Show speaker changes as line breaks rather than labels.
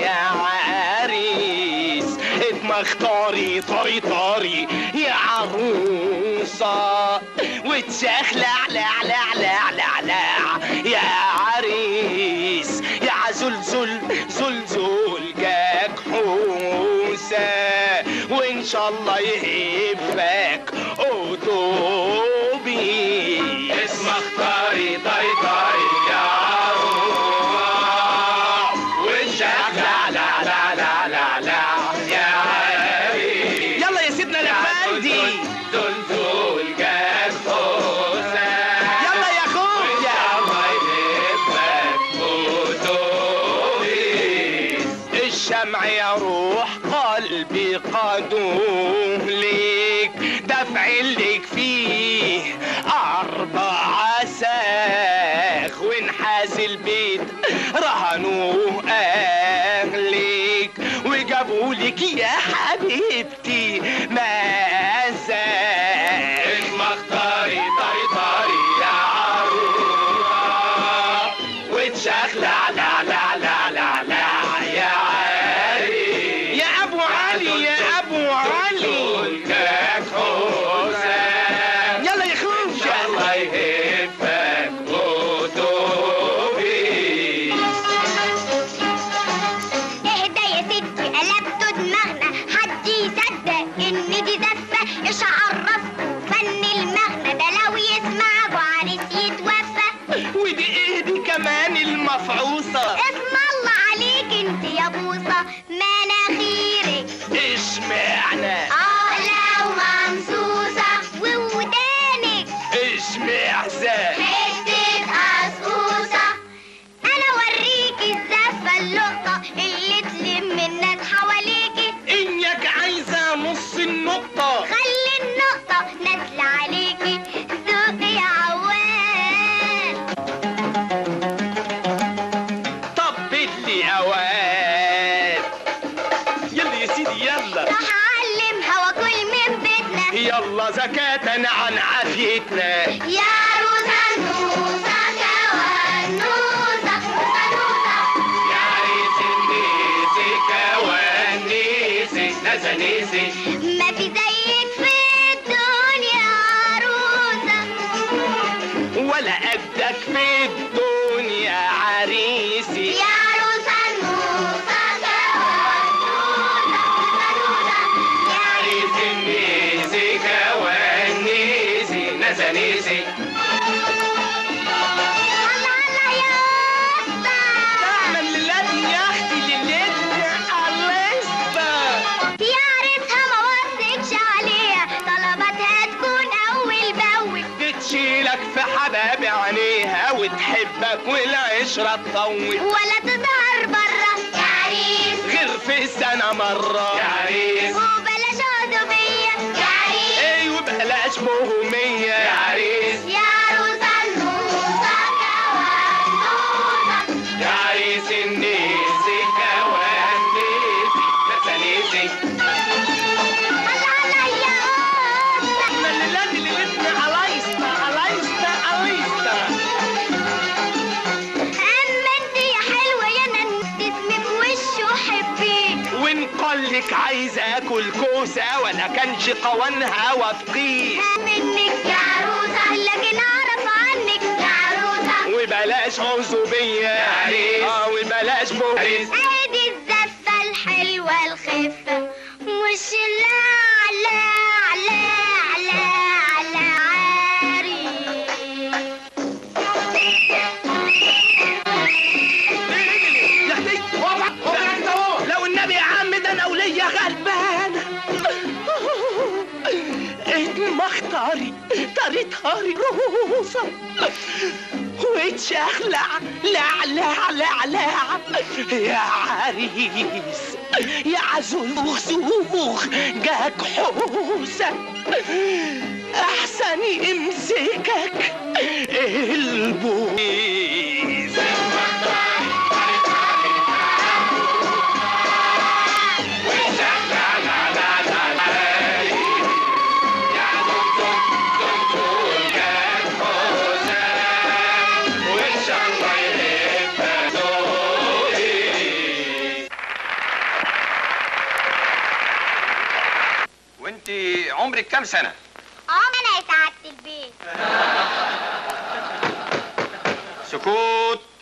يا عريس دماغ طاري طاري طاري يا عروسة وتشخلع لع لع لع لع لع يا عريس يا عزلزل زلزل جاك حوسة وإن شاء الله يهبك أوتوبي اسمك طاري طاري طاري يا عروس وشك لا لا لا لا لا لا يا عريس يلا يا سيدنا الافندي زلزل جاك حوسة يلا يا اخويا الله يهبك أوتوبي الشمع يا روح قلبي قدوم ليك دفع لك فيه أربع ساخ ونحاز البيت رهنوه أهلك وجابوا لك يا حبيبتي مازاخ اسمك طاري طاري طاري يا عروس وتشخلع لا لا لا لا لا يا علي يا ابو علي يا ابو علي يلا يا خوجة الله يهفك أوتوبيس
اهدى يا ستي قلبتوا دماغنا حد يصدق ان دي زفه ايش عرفكوا فن المغنى ده لو يسمع ابو عريس يتوفى
ودي ايه دي كمان المفعوصة
اسم الله عليك انت يا بوصه مناخيرك
اشمعنى
اعلى وممسوسه وودانك
اشمعزة
حته قصقوصه انا اوريك الزفه اللقطه اللي تلم الناس حواليكي
انك عايزة نص النقطة
خلي النقطة نازلة عليكي ذوقي يا عوال
طبت لي اوقات يلا يا سيدي يلا
راح أعلمها وأكل من بيتنا
يلا زكاة عن عافيتنا
يا روزة نوسة كوانوسة نوسة
يا عريس النيسي كوانيسي نزنيسي
ما في زيك في الدنيا عروسة
ولا قدك في الدنيا عريسي
يا روزة نوسة كوانوسة نوسة يا
عريس النيسي كوانيسي نزنيسي
الله الله يا اسطى
تعمل للادي يا اختي للادي الاسبا
يا عريسها ما وثقش عليها طلباتها تكون اول باول
بتشيلك في حباب عينيها وتحبك والعشرة تطول
ولا تظهر برا يا عريس
غير في السنة مرة يا عريس
وبلاش عزوبية يا عريس
ايوه بلاش بهمية يا عريس
يا عروسة النوسة كوانوسة
يا عريس النيسي كوانيسي نسانيسي
الله الله يا اسطى
من الذي لبتني علايستا علايستا علايستا
اما انت يا حلوة يا نن اسمك وشه حبيك
وان قالك عايز اكل كوسة ولا كانش قوانها وفقيه
منك يا عروسة لكن اعرف عنك يا عروسة
وبلاش عزوبية يا عريس اه وبلاش بوعريس
ادي الزفة الحلوة الخفة مش لا لا لا لا لا
يا اختي لو النبي يا عم ده انا وليا غلبانة دماغ طاري طاري طاري روسة وتشخلع لع لع لع لع يا عريس يا عزوخ زوخ جاك حوسة احسن يمسكك البويس عمرك كام سنه
عمر يا سعادة البيت
سكوت